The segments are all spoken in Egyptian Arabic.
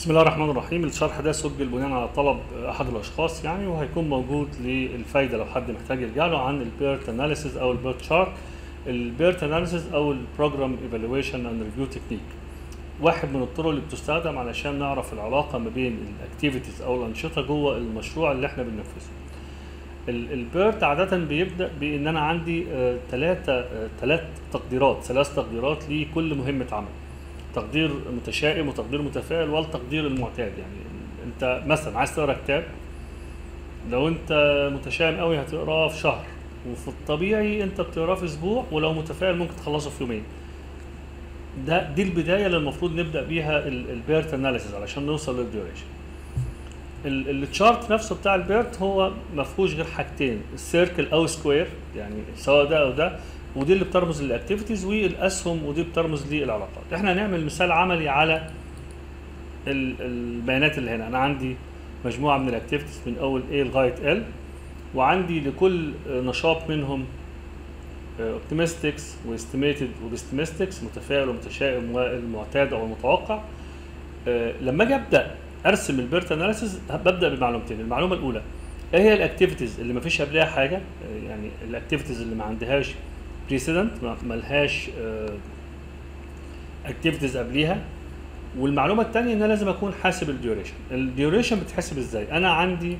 بسم الله الرحمن الرحيم الشرح ده سجل بناء على طلب احد الاشخاص يعني وهيكون موجود للفايده لو حد محتاج يرجع له عن البيرت اناليسيز او البيرت شارت البيرت اناليسيز او البروجرام ايفالويشن اند ريفيو تكنيك واحد من الطرق اللي بتستخدم علشان نعرف العلاقه ما بين الاكتيفيتيز او الانشطه جوه المشروع اللي احنا بننفذه البيرت عادة بيبدأ بإن أنا عندي ثلاثة ثلاث تقديرات ثلاث تقديرات لكل مهمة عمل تقدير متشائم وتقدير متفائل والتقدير المعتاد يعني انت مثلا عايز تقرا كتاب لو انت متشائم قوي هتقراه في شهر وفي الطبيعي انت بتقراه في اسبوع ولو متفائل ممكن تخلصه في يومين ده دي البدايه اللي المفروض نبدا بيها البيرت اناليسيز علشان نوصل للديوريشن التشارت نفسه بتاع البيرت هو ما فيهوش غير حاجتين السيركل او سكوير يعني سواء ده او ده ودي اللي بترمز للاكتيفيتيز والاسهم ودي بترمز للعلاقات احنا هنعمل مثال عملي على البيانات اللي هنا انا عندي مجموعه من الاكتيفيتيز من اول A لغايه L وعندي لكل نشاط منهم اوبتيمستكس واستيميتد وبستيمستكس متفائل ومتشائم والمعتاد او المتوقع لما اجي ابدا ارسم البيرت اناليسيز ببدا بمعلومتين المعلومه الاولى ايه هي الاكتيفيتيز اللي ما فيش قبلها حاجه يعني الاكتيفيتيز اللي ما عندهاش بريسيدنت ما لهاش اكتيفيتيز قبليها والمعلومه الثانيه ان انا لازم اكون حاسب الديوريشن الديوريشن بتحسب ازاي انا عندي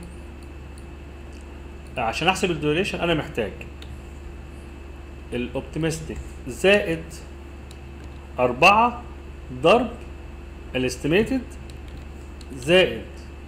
عشان احسب الديوريشن انا محتاج الاوبتيمستيك زائد أربعة ضرب الاستيميتد زائد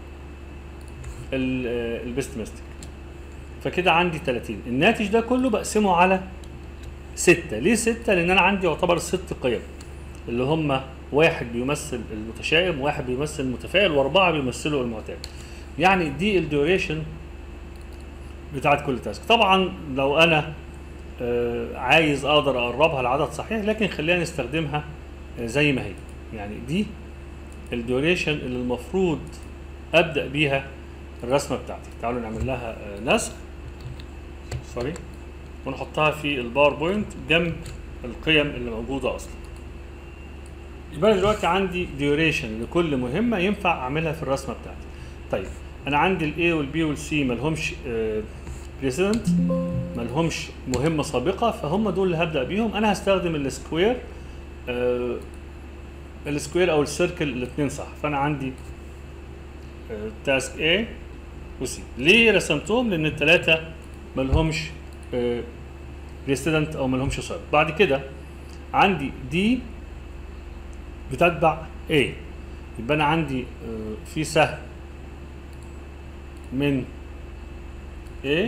البستمستيك فكده عندي 30 الناتج ده كله بقسمه على ستة ليه ستة لان انا عندي يعتبر ست قيم اللي هم واحد بيمثل المتشائم واحد بيمثل المتفائل واربعة بيمثلوا المعتاد يعني دي الديوريشن بتاعت كل تاسك طبعا لو انا آه عايز اقدر اقربها لعدد صحيح لكن خلينا نستخدمها آه زي ما هي يعني دي الديوريشن اللي المفروض ابدا بيها الرسمه بتاعتي تعالوا نعمل لها آه نسخ سوري ونحطها في الباوربوينت جنب القيم اللي موجوده اصلا يبقى انا دلوقتي عندي ديوريشن لكل مهمه ينفع اعملها في الرسمه بتاعتي طيب انا عندي الاي والبي والسي مالهمش بريسيدنت مالهمش مهمه سابقه فهم دول اللي هبدا بيهم انا هستخدم السكوير آه السكوير او السيركل الاثنين صح فانا عندي آه تاسك A وسي ليه رسمتهم لان الثلاثه مالهمش بريسيدنت او مالهمش سابق بعد كده عندي دي بتتبع A يبقى انا عندي آه في سهم من A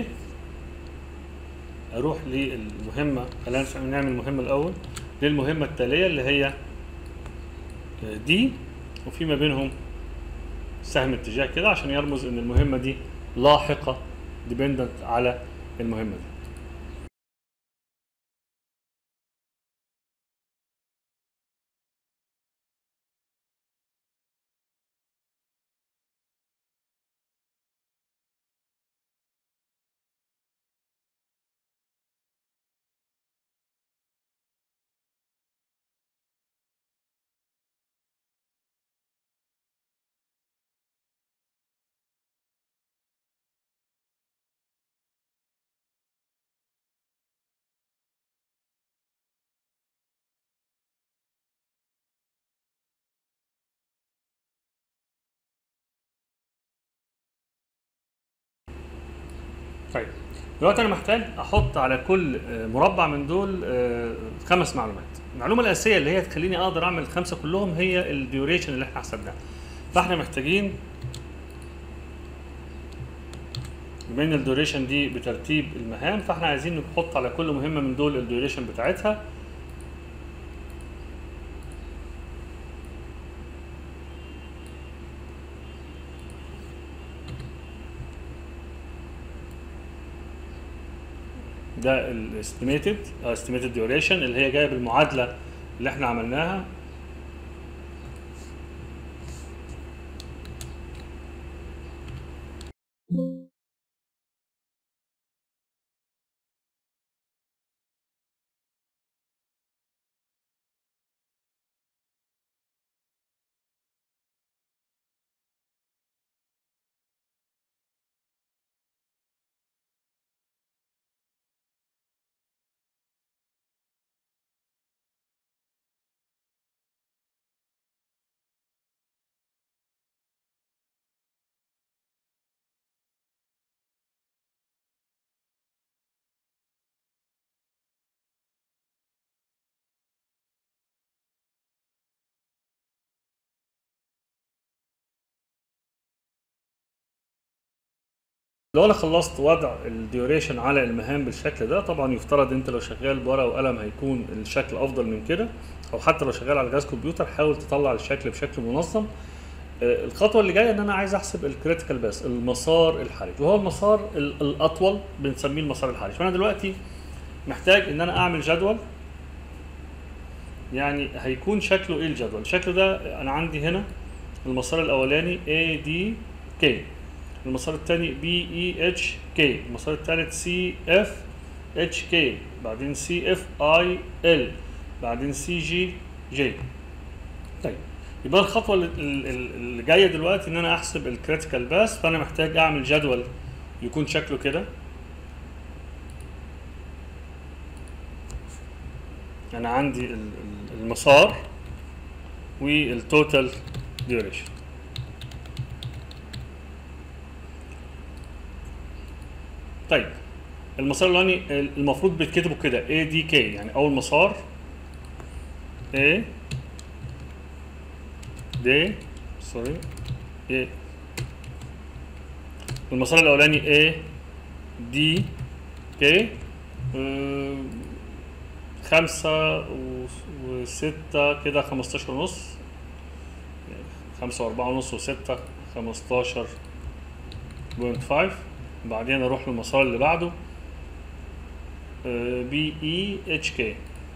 اروح للمهمه خلينا نعمل المهمه الاول للمهمه التاليه اللي هي دي وفي ما بينهم سهم اتجاه كده عشان يرمز ان المهمه دي لاحقه ديبندنت على المهمه دي طيب دلوقتي انا محتاج احط على كل مربع من دول خمس معلومات المعلومه الاساسيه اللي هي تخليني اقدر اعمل الخمسه كلهم هي الديوريشن اللي احنا حسبناها فاحنا محتاجين بما ان الديوريشن دي بترتيب المهام فاحنا عايزين نحط على كل مهمه من دول الديوريشن بتاعتها ده الاستيميتد او استيميتد ديوريشن اللي هي جايه بالمعادله اللي احنا عملناها لو انا خلصت وضع الديوريشن على المهام بالشكل ده طبعا يفترض انت لو شغال بورقه وقلم هيكون الشكل افضل من كده او حتى لو شغال على جهاز كمبيوتر حاول تطلع الشكل بشكل منظم آه، الخطوه اللي جايه ان انا عايز احسب الكريتيكال باس المسار الحرج وهو المسار ال- الاطول بنسميه المسار الحرج فانا دلوقتي محتاج ان انا اعمل جدول يعني هيكون شكله ايه الجدول الشكل ده انا عندي هنا المسار الاولاني A D K المسار الثاني B E H K المسار الثالث C F H K بعدين C F I L بعدين C G J طيب يبقى الخطوه اللي- اللي اللي جايه دلوقتي ان انا احسب الكريتيكال باس فانا محتاج اعمل جدول يكون شكله كده انا عندي ال- ال- المسار والتوتال ديوريشن طيب المسار الاولاني المفروض بيتكتبوا كده A D K يعني اول مسار A D سوري A المسار الاولاني A D K آه، خمسة و- وستة كده خمستاشر ونص خمسة وأربعة ونص وستة خمستاشر بوينت فايف بعدين أروح للمسار اللي بعده بي اي اتش كي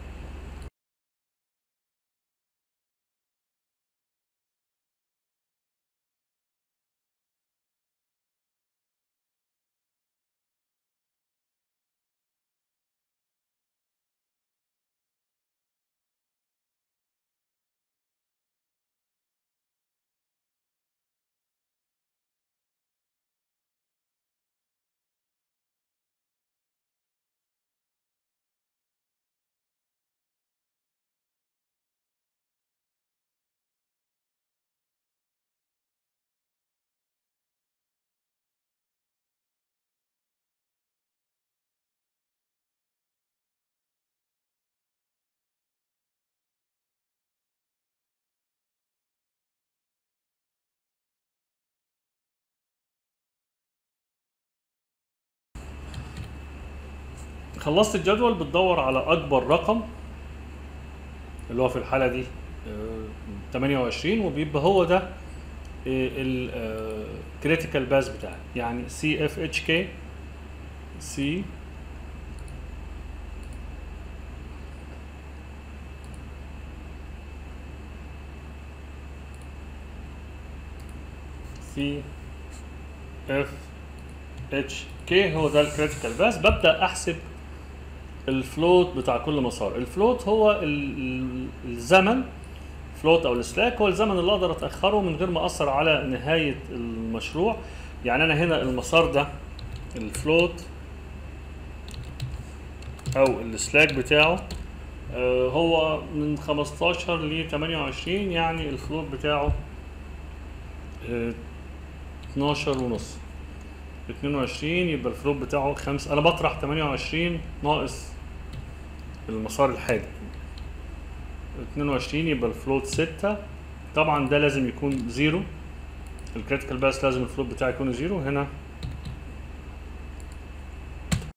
خلصت الجدول بتدور على اكبر رقم اللي هو في الحاله دي آه، 28 وبيبقى هو ده الكريتيكال باس بتاعك يعني سي اف اتش كي سي سي اف اتش كي هو ده الكريتيكال باس ببدا احسب الفلوت بتاع كل مسار الفلوت هو ال- ال- الزمن فلوت او السلاك هو الزمن اللي اقدر اتاخره من غير ما اثر على نهايه المشروع يعني انا هنا المسار ده الفلوت او السلاك بتاعه آه، هو من 15 ل 28 يعني الفلوت بتاعه آه، 12 ونص 22 يبقى الفلوت بتاعه 5 انا بطرح 28 ناقص المسار الحادي 22 يبقى الفلوت 6 طبعا ده لازم يكون زيرو الكريتيكال باس لازم الفلوت بتاعي يكون زيرو هنا